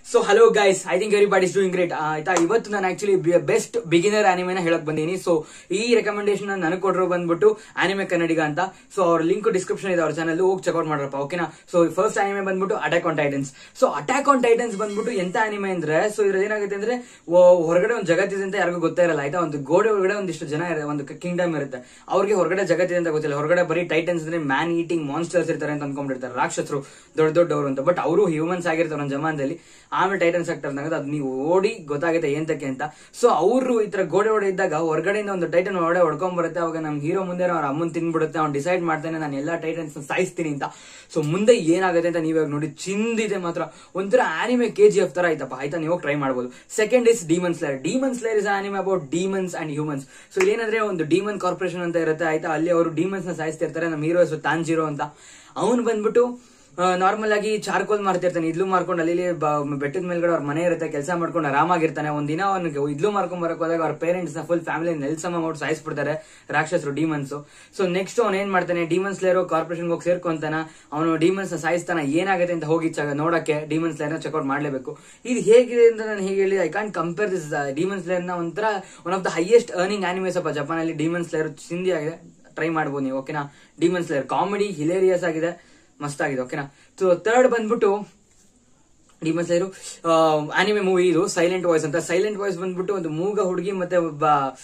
so hello guys I think everybody doing great ಆಯ್ತಾ ಇವತ್ತು ನಾನು ಆಕ್ಚುಲಿ ಬೆಸ್ಟ್ ಬಿಗಿನರ್ ಆನಿಮೆನ ಹೇಳಕ್ ಬಂದೀನಿ ಸೊ ಈ ರೆಕಮೆಂಡೇಶನ್ ನನಗೆ ಕೊಟ್ಟರು ಬಂದ್ಬಿಟ್ಟು ಆನಿಮೆ ಕನ್ನಡಿಗ ಅಂತ ಸೊ ಅವ್ರ ಲಿಂಕ್ ಡಿಸ್ಕ್ರಿಪ್ಷನ್ ಇದೆ ಅವ್ರ ಚಾನಲ್ ಹೋಗಿ ಚೆಕ್ಔಟ್ ಮಾಡ್ರಪ್ಪ ಓಕೆನಾ ಸೊ ಫಸ್ಟ್ ಆನಿಮೆ ಬಂದ್ಬಿಟ್ಟು attack on titans so attack on titans ಬಂದ್ಬಿಟ್ಟು ಎಂತ ಆನಿಮೆ ಅಂದ್ರೆ ಸೊ ಇದ್ರಲ್ಲಿ ಏನಾಗುತ್ತೆ ಅಂದ್ರೆ ಓ- ಹೊರಗಡೆ ಒಂದು ಜಗತ್ತಿದೆ ಅಂತ ಯಾರಿಗೂ ಗೊತ್ತೇ ಇರಲ್ಲ ಆಯ್ತಾ ಒಂದು ಗೋಡೆ ಒಳಗಡೆ ಒಂದಿಷ್ಟು ಜನ ಇರುತ್ತೆ ಒಂದು ಕಿಂಗ್ಡಮ್ ಇರುತ್ತೆ ಅವ್ರಿಗೆ ಹೊರಗಡೆ ಜಗತ್ತಿದೆ ಅಂತ ಗೊತ್ತಿಲ್ಲ ಹೊರಗಡೆ ಬರೀ ಟೈಟನ್ಸ್ ಅಂದ್ರೆ ಮ್ಯಾನ್ ಈಟಿಂಗ್ ಮಾನ್ಸ್ಟರ್ಸ್ ಇರ್ತಾರೆ ಅಂತ ಅನ್ಕೊಂಡಿರ್ತಾರೆ ರಾಕ್ಷಸರು ದೊಡ್ಡ ದೊಡ್ಡವರು ಅಂತ ಬಟ್ ಅವರು ಹ್ಯೂಮನ್ಸ್ ಆಗಿರ್ತಾರೆ ಒಂದು ಜಮಾನದಲ್ಲಿ ಆಮೇಲೆ ಟೈಟನ್ಸ್ ಆಗ್ತಾರೆ ಅನ್ನೋದು ಅದು ನೀವು ಓಡಿ ಗೊತ್ತಾಗುತ್ತೆ ಏಂತಕ್ಕೆ ಅಂತ ಸೊ ಅವರು ಈ ತರ ಗೋಡೆ ಒಡೆ ಇದ್ದಾಗ ಹೊರಗಡೆಯಿಂದ ಒಂದು ಟೈಟನ್ ಒಡೆ ಹೊಡ್ಕೊಂಡ್ ಬರುತ್ತೆ ಅವಾಗ ನಮ್ ಹೀರೋ ಮುಂದೆ ಅವ್ರ ಅಮ್ಮನ್ ತಿನ್ಬಿಡುತ್ತೆ ಅವ್ನು ಡಿಸೈಡ್ ಮಾಡ್ತಾನೆ ನಾನು ಎಲ್ಲಾ ಟೈಟನ್ಸ್ ಸಾಯಿಸ್ತೀನಿ ಅಂತ ಸೊ ಮುಂದೆ ಏನಾಗುತ್ತೆ ಅಂತ ನೀವಾಗ ನೋಡಿ ಚಿಂದಿದೆ ಮಾತ್ರ ಒಂಥರ ಆನಿಮೆ ಕೆ ಜಿ ಎಫ್ ತರ ಆಯ್ತಪ್ಪ ಆಯ್ತಾ ನೀವು ಟ್ರೈ ಮಾಡಬಹುದು second is demon slayer demon slayer is anime about demons and humans so ಇಲ್ಲೇನಂದ್ರೆ ಒಂದು ಡಿಮನ್ ಕಾರ್ಪೊರೇಷನ್ ಅಂತ ಇರುತ್ತೆ ಆಯ್ತಾ ಅಲ್ಲಿ ಅವರು ಡಿಮನ್ಸ್ ನ ಸಾಯಿಸ್ತಿರ್ತಾರೆ ನಮ್ಮ ಹೀರೋ ಹೆಸರು ತಾಂಜಿರೋ ಅಂತ ಅವನು ಬಂದ್ಬಿಟ್ಟು ನಾರ್ಮಲ್ ಆಗಿ ಚಾರ್ಕೋಲ್ ಮಾಡ್ತಿರ್ತಾನೆ ಇದ್ಲು ಮಾರ್ಕೊಂಡು ಅಲ್ಲಿ ಇಲ್ಲಿ ಬ- ಬೆಟ್ಟದ ಮೇಲ್ಗಡೆ ಅವ್ರ ಮನೆ ಇರುತ್ತೆ ಕೆಲಸ ಮಾಡ್ಕೊಂಡು ಆರಾಮಾಗಿರ್ತಾನೆ ಒಂದಿನ ಅವನಿಗೆ ಇದ್ಲು ಮಾರ್ಕೊಂಡ್ ಬರಕ್ ಹೋದಾಗ ಅವ್ರ ಪೇರೆಂಟ್ಸ್ ನ ಫುಲ್ ಫ್ಯಾಮಿಲಿ ನೆಲ್ಸಮ ಮಾಡಿ ಸಾಯಿಸ್ಬಿಡ್ತಾರೆ ರಾಕ್ಷಸರು ಡಿಮನ್ಸ್ ಸೊ ನೆಕ್ಸ್ಟ್ ಅವ್ನು ಏನ್ ಮಾಡ್ತಾನೆ ಡಿಮನ್ಸ್ ಲೇರೋ ಕಾರ್ಪೊರೇಷನ್ ಹೋಗಿ ಸೇರ್ಕೊಂತಾನ ಅವನು ಡಿಮನ್ಸ್ ನ ಸಾಯಿಸ್ತಾನ ಏನಾಗುತ್ತೆ ಅಂತ ಹೋಗಿ ಚ- ನೋಡಕ್ಕೆ ಡಿಮನ್ಸ್ ಲೇರ್ ಚೆಕ್ಔಟ್ ಮಾಡ್ಲೇಬೇಕು ಇದು ಹೇಗಿದೆ ಅಂತ ನಾನು ಹೇಗೆ ಹೇಳಿ I can't compare this demon slayer ನ ಒಂಥರ one of the highest earning animes ಅಪ್ಪ ಜಪಾನ್ ಅಲ್ಲಿ ಡಿಮನ್ಸ್ ಲೇರ್ ಚಿಂದಿ ಆಗಿದೆ ಟ್ರೈ ಮಾಡ್ಬೋದು ನೀವು ಓಕೆನಾ ಡಿಮನ್ಸ್ ಲೇರ್ ಕಾಮಿಡಿ ಹಿಲೇರಿಯಸ್ ಆಗಿದೆ ಮಸ್ತ್ ಆಗಿದೆ ಓಕೆನಾ ಸೊ ಥರ್ಡ್ ಬಂದ್ಬಿಟ್ಟು ಡಿಮನ್ಸ್ ಲೇರು ಆನಿಮೆ ಮೂವಿ ಇದು ಸೈಲೆಂಟ್ ವಾಯ್ಸ್ ಅಂತ ಸೈಲೆಂಟ್ ವಾಯ್ಸ್ ಬಂದ್ಬಿಟ್ಟು ಒಂದು ಮೂಗ ಹುಡುಗಿ ಮತ್ತೆ ಒಬ್ಬ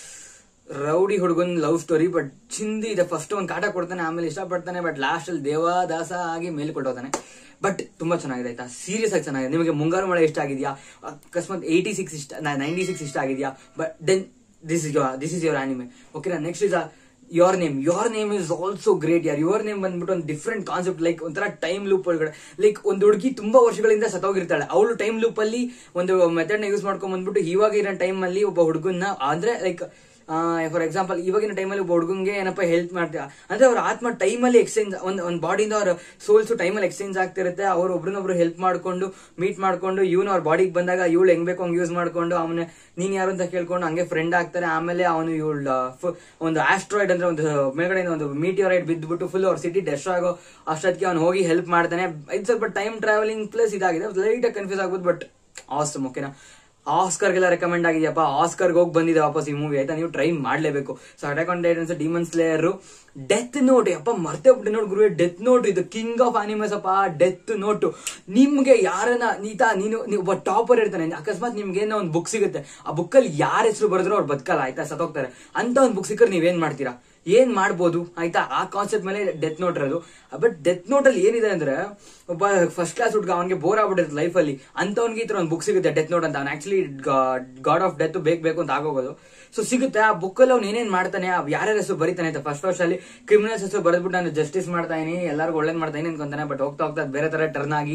ರೌಡಿ ಹುಡುಗನ್ ಲವ್ ಸ್ಟೋರಿ ಬಟ್ ಚಿಂದಿ ಇದೆ ಫಸ್ಟ್ ಒಂದು ಕಾಟ ಕೊಡ್ತಾನೆ ಆಮೇಲೆ ಇಷ್ಟಪಡ್ತಾನೆ ಬಟ್ ಲಾಸ್ಟ್ ಅಲ್ಲಿ ದೇವದಾಸ ಆಗಿ ಮೇಲೆ ಕೊಟ್ಟೋತಾನೆ ಬಟ್ ತುಂಬಾ ಚೆನ್ನಾಗಿದೆ ಆಯ್ತಾ ಸೀರಿಯಸ್ ಆಗಿ ಚೆನ್ನಾಗಿದೆ ನಿಮಗೆ ಮುಂಗಾರು ಮಳೆ ಇಷ್ಟ ಆಗಿದ್ಯಾ ಅಕಸ್ಮಾತ್ ಏಯ್ಟಿ ಸಿಕ್ಸ್ ಇಷ್ಟ ನೈಂಟಿ ಸಿಕ್ಸ್ ಇಷ್ಟ ಆಗಿದ್ಯಾ but then this is your this is your anime ಓಕೆನಾ next is your name your name is also great ಯಾರ್ ಯೋರ್ ನೇಮ್ ಬಂದ್ಬಿಟ್ಟು ಒಂದು ಡಿಫ್ರೆಂಟ್ ಕಾನ್ಸೆಪ್ಟ್ ಲೈಕ್ ಒಂಥರ ಟೈಮ್ ಲೂಪ್ ಒಳಗಡೆ ಲೈಕ್ ಒಂದು ಹುಡುಗಿ ತುಂಬಾ ವರ್ಷಗಳಿಂದ ಸತ್ತೋಗಿರ್ತಾಳೆ ಅವಳು ಟೈಮ್ ಲೂಪ್ ಅಲ್ಲಿ ಒಂದು ಮೆಥಡ್ ನ ಯೂಸ್ ಮಾಡ್ಕೊಂಡ್ ಬಂದ್ಬಿಟ್ಟು ಇವಾಗ ಇರೋ ಟೈಮ್ ಅಲ್ಲಿ ಒಬ್ಬ ಹುಡುಗನ್ನ ಅಂದ್ರೆ ಲೈಕ್ ಫಾರ್ ಎಕ್ಸಾಂಪಲ್ ಇವಾಗಿನ ಟೈಮಲ್ಲಿ ಒಬ್ಬ ಹುಡುಗಂಗೆ ಏನಪ್ಪ ಹೆಲ್ಪ್ ಮಾಡ್ತೀಯ ಅಂದ್ರೆ ಅವ್ರ ಆತ್ಮ ಟೈಮಲ್ಲಿ ಎಕ್ಸ್ಚೇಂಜ್ ಒಂದ್ ಒಂದ್ ಬಾಡಿಯಿಂದ ಅವ್ರ ಸೋಲ್ಸ್ ಟೈಮಲ್ಲಿ ಎಕ್ಸ್ಚೇಂಜ್ ಆಗ್ತಿರುತ್ತೆ ಅವ್ರು ಒಬ್ರನ್ನೊಬ್ರು ಹೆಲ್ಪ್ ಮಾಡ್ಕೊಂಡು ಮೀಟ್ ಮಾಡ್ಕೊಂಡು ಇವನು ಅವ್ರ ಬಾಡಿಗೆ ಬಂದಾಗ ಇವಳು ಹೆಂಗ್ ಬೇಕು ಹಂಗ್ ಯೂಸ್ ಮಾಡ್ಕೊಂಡು ಅವನ ನೀನ್ ಯಾರು ಅಂತ ಕೇಳ್ಕೊಂಡು ಹಂಗೆ ಫ್ರೆಂಡ್ ಆಗ್ತಾರೆ ಆಮೇಲೆ ಅವನು ಇವಳ ಒಂದು ಆಸ್ಟ್ರಾಯ್ಡ್ ಅಂದ್ರೆ ಒಂದು ಮೇಲ್ಗಡೆಯಿಂದ ಒಂದು ಮೀಟಿಯೋರೈಡ್ ಬಿದ್ದುಬಿಟ್ಟು ಫುಲ್ ಅವ್ರ ಸಿಟಿ ಡೆಸ್ಟ್ ಆಗೋ ಅಷ್ಟೊತ್ತಿಗೆ ಅವ್ನು ಹೋಗಿ ಹೆಲ್ಪ್ ಮಾಡ್ತಾನೆ ಇದು ಸ್ವಲ್ಪ ಟೈಮ್ ಟ್ರಾವೆಲಿಂಗ್ ಪ್ಲಸ್ ಇದಾಗಿದೆ ಲೈಟ್ ಕನ್ಫ್ಯೂಸ್ ಆಗ್ಬೋದು ಬಟ್ ಆಸಮ್ ಓಕೆನಾ ಆಸ್ಕರ್ಗೆಲ್ಲ ರೆಕಮೆಂಡ್ ಆಗಿದೆಯಪ್ಪ ಆಸ್ಕರ್ಗೆ ಹೋಗಿ ಬಂದಿದೆ ವಾಪಸ್ ಈ ಮೂವಿ ಆಯ್ತಾ ನೀವು ಟ್ರೈ ಮಾಡ್ಲೇಬೇಕು so attack on titans demon slayer death note ಅಪ್ಪ ಮರ್ತೇ ಬಿಟ್ಟು ನೋಡ್ ಗುರುವೆ ಡೆತ್ ನೋಟ್ ಇದು ಕಿಂಗ್ ಆಫ್ ಅನಿಮಲ್ಸ್ ಅಪ್ಪ ಡೆತ್ ನೋಟ್ ನಿಮ್ಗೆ ಯಾರನ್ನ ನೀತಾ ನೀನು ನೀವು ಒಬ್ಬ ಟಾಪರ್ ಇರ್ತಾನೆ ಅಕಸ್ಮಾತ್ ನಿಮ್ಗೆ ಏನೋ ಒಂದು ಬುಕ್ ಸಿಗುತ್ತೆ ಆ ಬುಕ್ಕಲ್ಲಿ ಯಾರ ಹೆಸರು ಬರೆದ್ರು ಅವ್ರು ಬದುಕಲ್ಲ ಆಯ್ತಾ ಸತ್ತೋಗ್ತಾರೆ ಅಂತ ಒಂದು ಬುಕ್ ಸಿಕ್ಕರೆ ನೀವೇನ್ ಮಾಡ್ತೀರಾ ಏನ್ ಮಾಡ್ಬೋದು ಆಯ್ತಾ ಆ ಕಾನ್ಸೆಪ್ಟ್ ಮೇಲೆ ಡೆತ್ ನೋಟ್ ಇರೋದು ಬಟ್ ಡೆತ್ ನೋಟ್ ಅಲ್ಲಿ ಏನಿದೆ ಅಂದ್ರೆ ಒಬ್ಬ ಫಸ್ಟ್ ಕ್ಲಾಸ್ ಹುಡುಗ ಅವನಿಗೆ ಬೋರ್ ಆಗ್ಬಿಟ್ಟಿರುತ್ತೆ ಲೈಫ್ ಅಲ್ಲಿ ಅಂತವನಿಗೆ ಈ ತರ ಒಂದು ಬುಕ್ ಸಿಗುತ್ತೆ ಡೆತ್ ನೋಟ್ ಅಂತ ಅವ್ನು ಆಕ್ಚುಲಿ ಗಾಡ್ ಆಫ್ ಡೆತ್ ಬೇಕು ಬೇಕು ಅಂತ ಆಗೋಗೋದು ಸೊ ಸಿಗುತ್ತೆ ಆ ಬುಕ್ ಅಲ್ಲಿ ಅವ್ನು ಏನೇನ್ ಮಾಡ್ತಾನೆ ಯಾರ್ಯಾರ ಹೆಸರು ಬರೀತಾನೆ ಅಂತ ಫಸ್ಟ್ ಫಸ್ಟ್ ಅಲ್ಲಿ ಕ್ರಿಮಿನಲ್ಸ್ ಹೆಸರು ಬರೆದ್ಬಿಟ್ಟು ನಾನು ಜಸ್ಟಿಸ್ ಮಾಡ್ತಾ ಇದೀನಿ ಎಲ್ಲರಿಗೂ ಒಳ್ಳೇದ್ ಮಾಡ್ತಾ ಇದೀನಿ ಅನ್ಕೊಂತಾನೆ ಬಟ್ ಹೋಗ್ತಾ ಹೋಗ್ತಾ ಅದ್ ಬೇರೆ ತರ ಟರ್ನ್ ಆಗಿ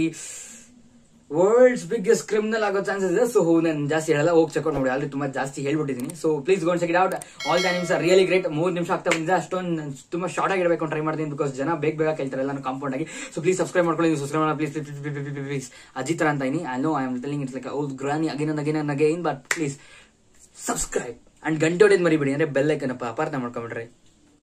ವರ್ಲ್ಡ್ಸ್ ಬಿಗ್ಗೆಸ್ಟ್ ಕ್ರಿಮಿನಲ್ ಆಗೋ ಚಾನ್ಸಸ್ ಇದೆ ಸೊ ನಾನು ಜಾಸ್ತಿ ಹೇಳಲ್ಲ ಹೋಗಿ ಚೆಕ್ ನೋಡಿ ಆಲ್ರೆಡಿ ತುಂಬಾ ಜಾಸ್ತಿ ಹೇಳ್ಬಿಟ್ಟಿದ್ದೀನಿ so please go check it out all the animes really great ಮೂರ್ ನಿಮಿಷ ಆಗ್ತಾ ಬಂದಿದೆ ಅಷ್ಟೊಂದು ನಾನ್ ತುಂಬಾ ಶಾರ್ಟ್ ಆಗಿರ್ಬೇಕು ಅಂತ ಟ್ರೈ ಮಾಡ್ತೀನಿ ಬಿಕಾಸ್ ಜನ ಬೇಗ ಬೇಗ ಕೇಳ್ತಾರೆ ಎಲ್ಲ ಕಾಂಪೌಂಡ್ ಆಗಿ ಸೊ ಪ್ಲೀಸ್ ಸಬ್ಸ್ಕ್ರೈಬ್ ಮಾಡ್ಕೊಳ್ಳಿ ನೀವು ಸಬ್ಸ್ಕ್ರೈಬ್ ಮಾಡಿ ಪ್ಲೀಸ್ ಪ್ಲೀಸ್ ಅಜಿತ್ ಅಂತ ಇದೀನಿ I know I am telling it's like old granny again and again and again but please subscribe and ಗಂಟೆ ಹೊಡೆದ್ ಮರಿಬೇಡಿ ಅಂದ್ರೆ ಬೆಲ್ ಐಕನ್ ಅಪ್ಪ ಅಪಾರ್ಥ ಮಾಡ್ಕೊಂಬಿಡ್ರಿ